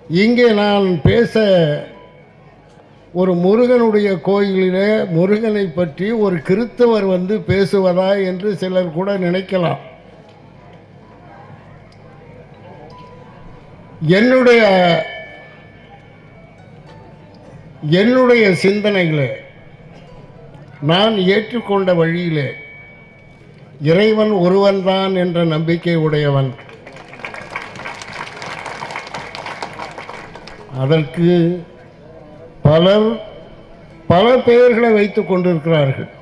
இங்கே நான் பேச ஒரு முருகனுடைய கோயிலிலே முருகனை பற்றி ஒரு கிறித்தவர் வந்து பேசுவதா என்று சிலர் கூட நினைக்கலாம் என்னுடைய என்னுடைய சிந்தனைகளே நான் ஏற்றுக்கொண்ட வழியிலே இறைவன் ஒருவன்தான் என்ற நம்பிக்கை உடையவன் அதற்கு பலர் பல பெயர்களை வைத்துக் கொண்டிருக்கிறார்கள்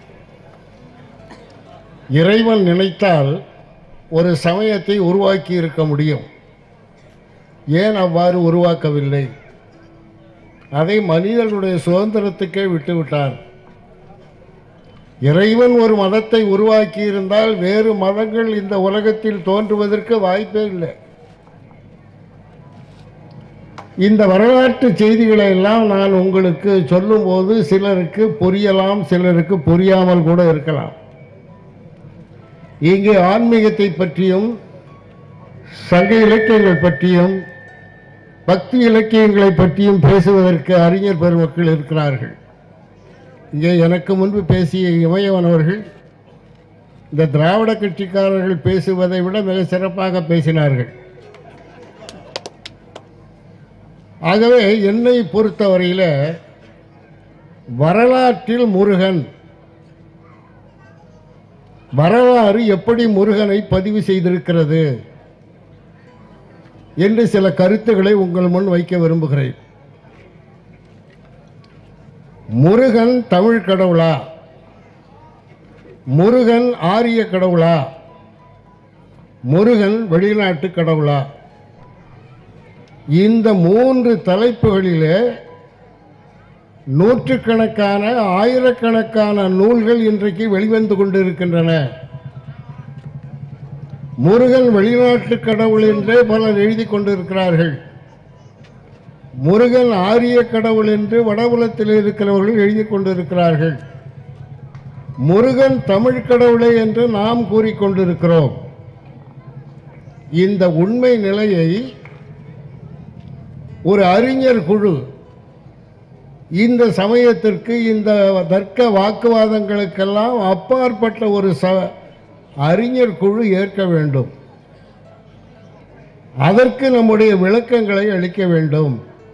இறைவன் நினைத்தால் ஒரு சமயத்தை உருவாக்கி இருக்க முடியும் ஏன் அவ்வாறு உருவாக்கவில்லை அதை மனிதனுடைய சுதந்திரத்துக்கே விட்டுவிட்டார் இறைவன் ஒரு மதத்தை உருவாக்கி இருந்தால் வேறு மதங்கள் இந்த உலகத்தில் தோன்றுவதற்கு வாய்ப்பே இல்லை இந்த வரலாற்று செய்திகளை எல்லாம் நான் உங்களுக்கு சொல்லும்போது சிலருக்கு புரியலாம் சிலருக்கு புரியாமல் கூட இருக்கலாம் இங்கே ஆன்மீகத்தை பற்றியும் சங்க இலக்கியங்கள் பற்றியும் பக்தி இலக்கியங்களை பற்றியும் பேசுவதற்கு அறிஞர் பெருமக்கள் இருக்கிறார்கள் இங்கே எனக்கு முன்பு பேசிய இமயவன் அவர்கள் இந்த திராவிட கட்சிக்காரர்கள் பேசுவதை விட மிக சிறப்பாக பேசினார்கள் ஆகவே என்னை பொறுத்தவரையில் வரலாற்றில் முருகன் வரலாறு எப்படி முருகனை பதிவு செய்திருக்கிறது என்று சில கருத்துக்களை உங்கள் முன் வைக்க விரும்புகிறேன் முருகன் தமிழ் கடவுளா முருகன் ஆரிய கடவுளா முருகன் வெளிநாட்டு கடவுளா இந்த மூன்று தலைப்புகளிலே நூற்றுக்கணக்கான ஆயிரக்கணக்கான நூல்கள் இன்றைக்கு வெளிவந்து கொண்டிருக்கின்றன முருகன் வெளிநாட்டு கடவுள் என்றே பலர் எழுதி கொண்டிருக்கிறார்கள் முருகன் ஆரிய கடவுள் என்று வடபுலத்தில் இருக்கிறவர்கள் எழுதி கொண்டிருக்கிறார்கள் முருகன் தமிழ் கடவுளே என்று நாம் கூறிக்கொண்டிருக்கிறோம் இந்த உண்மை நிலையை ஒரு அறிஞர் குழு இந்த சமயத்திற்கு இந்த தர்க்க வாக்குவாதங்களுக்கெல்லாம் அப்பாற்பட்ட ஒரு ச அறிஞர் குழு ஏற்க வேண்டும் அதற்கு நம்முடைய விளக்கங்களை அளிக்க வேண்டும்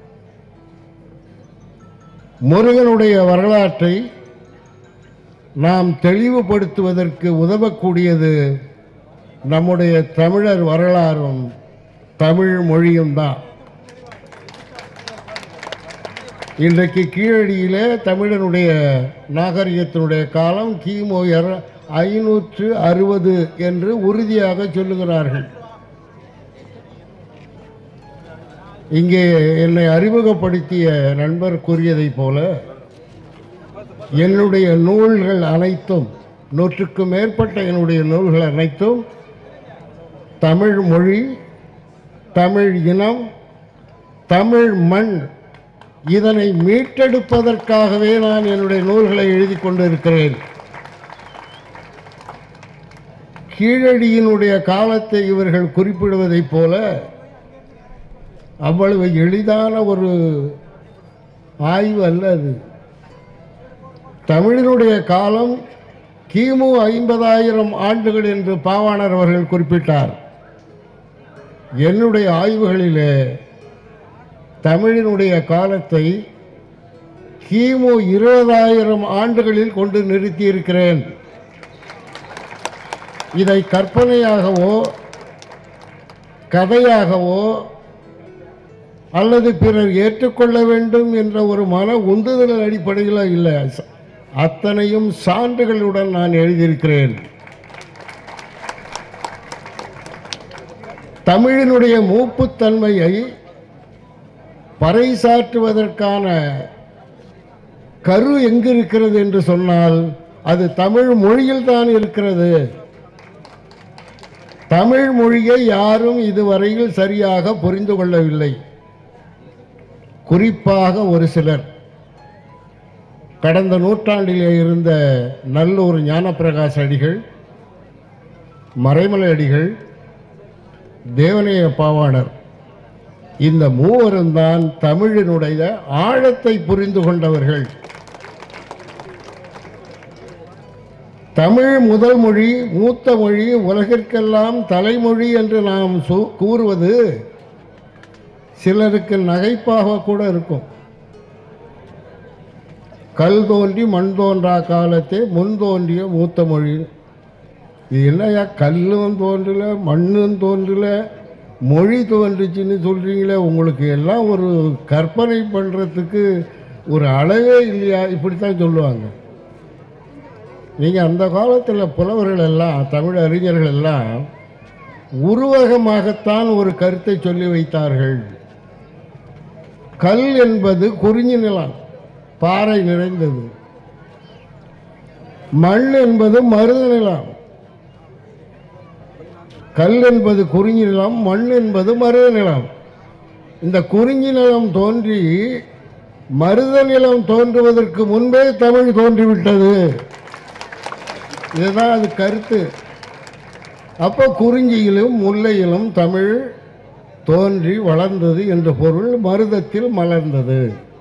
முருகனுடைய வரலாற்றை நாம் தெளிவுபடுத்துவதற்கு உதவக்கூடியது நம்முடைய தமிழர் வரலாறும் தமிழ் மொழியும் தான் இன்றைக்கு கீழடியிலே தமிழனுடைய நாகரிகத்தினுடைய காலம் கிமு இர- ஐநூற்று அறுபது என்று உறுதியாக சொல்லுகிறார்கள் இங்கே என்னை அறிமுகப்படுத்திய நண்பர் கூறியதைப் போல என்னுடைய நூல்கள் அனைத்தும் நூற்றுக்கும் மேற்பட்ட என்னுடைய நூல்கள் அனைத்தும் தமிழ் மொழி தமிழ் இனம் தமிழ் மண் இதனை மீட்டெடுப்பதற்காகவே நான் என்னுடைய நூல்களை எழுதி கொண்டிருக்கிறேன் கீழடியினுடைய காலத்தை இவர்கள் குறிப்பிடுவதைப் போல அவ்வளவு எளிதான ஒரு ஆய்வு அல்ல அது தமிழினுடைய காலம் கிமு ஐம்பதாயிரம் ஆண்டுகள் என்று பாவாணர் அவர்கள் குறிப்பிட்டார் என்னுடைய ஆய்வுகளிலே தமிழினுடைய காலத்தை கிமு இருபதாயிரம் ஆண்டுகளில் கொண்டு நிறுத்தியிருக்கிறேன் இதை கற்பனையாகவோ கதையாகவோ அல்லது பிறர் ஏற்றுக்கொள்ள வேண்டும் என்ற ஒரு மன உந்துதல் அடிப்படையில் இல்லை அத்தனையும் சான்றுகளுடன் நான் எழுதியிருக்கிறேன் தமிழினுடைய மூப்புத்தன்மையை பறைசாற்றுவதற்கான கரு எங்கு இருக்கிறது என்று சொன்னால் அது தமிழ் மொழியில் தான் இருக்கிறது தமிழ் மொழியை யாரும் இதுவரையில் சரியாக புரிந்து கொள்ளவில்லை குறிப்பாக ஒரு சிலர் கடந்த நூற்றாண்டிலே இருந்த நல்லூர் ஞானப்பிரகாச அடிகள் மறைமலை அடிகள் தேவநேய பாவாணர் இந்த மூவரும் தான் தமிழினுடைய ஆழத்தை புரிந்து கொண்டவர்கள் தமிழ் முதல் மொழி மூத்த மொழி உலகிற்கெல்லாம் தலைமொழி என்று நாம் சு- கூறுவது சிலருக்கு நகைப்பாக கூட இருக்கும் கல் தோன்றி மண் தோன்றா காலத்தே முன் தோன்றிய மூத்த மொழி இது என்னையா கல்லும் தோன்றல மண்ணும் தோன்றல மொழி தோன்றுச்சுன்னு சொல்கிறீங்களே உங்களுக்கு எல்லாம் ஒரு கற்பனை பண்ணுறதுக்கு ஒரு அளவே இல்லையா இப்படித்தான் சொல்லுவாங்க நீங்கள் அந்த காலத்தில் புலவர்கள் எல்லாம் தமிழ் அறிஞர்கள் எல்லாம் உருவகமாகத்தான் ஒரு கருத்தை சொல்லி வைத்தார்கள் கல் என்பது குறிஞ்சி நிலம் பாறை நிறைந்தது மண் என்பது மருத நிலம் கல் என்பது குறிஞ்சி நிலம் மண் என்பது மருத நிலம் இந்த குறிஞ்சி நிலம் தோன்றி மருத நிலம் தோன்றுவதற்கு முன்பே தமிழ் தோன்றிவிட்டது இதுதான் அது கருத்து அப்போ குறிஞ்சியிலும் முல்லையிலும் தமிழ் தோன்றி வளர்ந்தது என்ற பொருள் மருதத்தில் மலர்ந்தது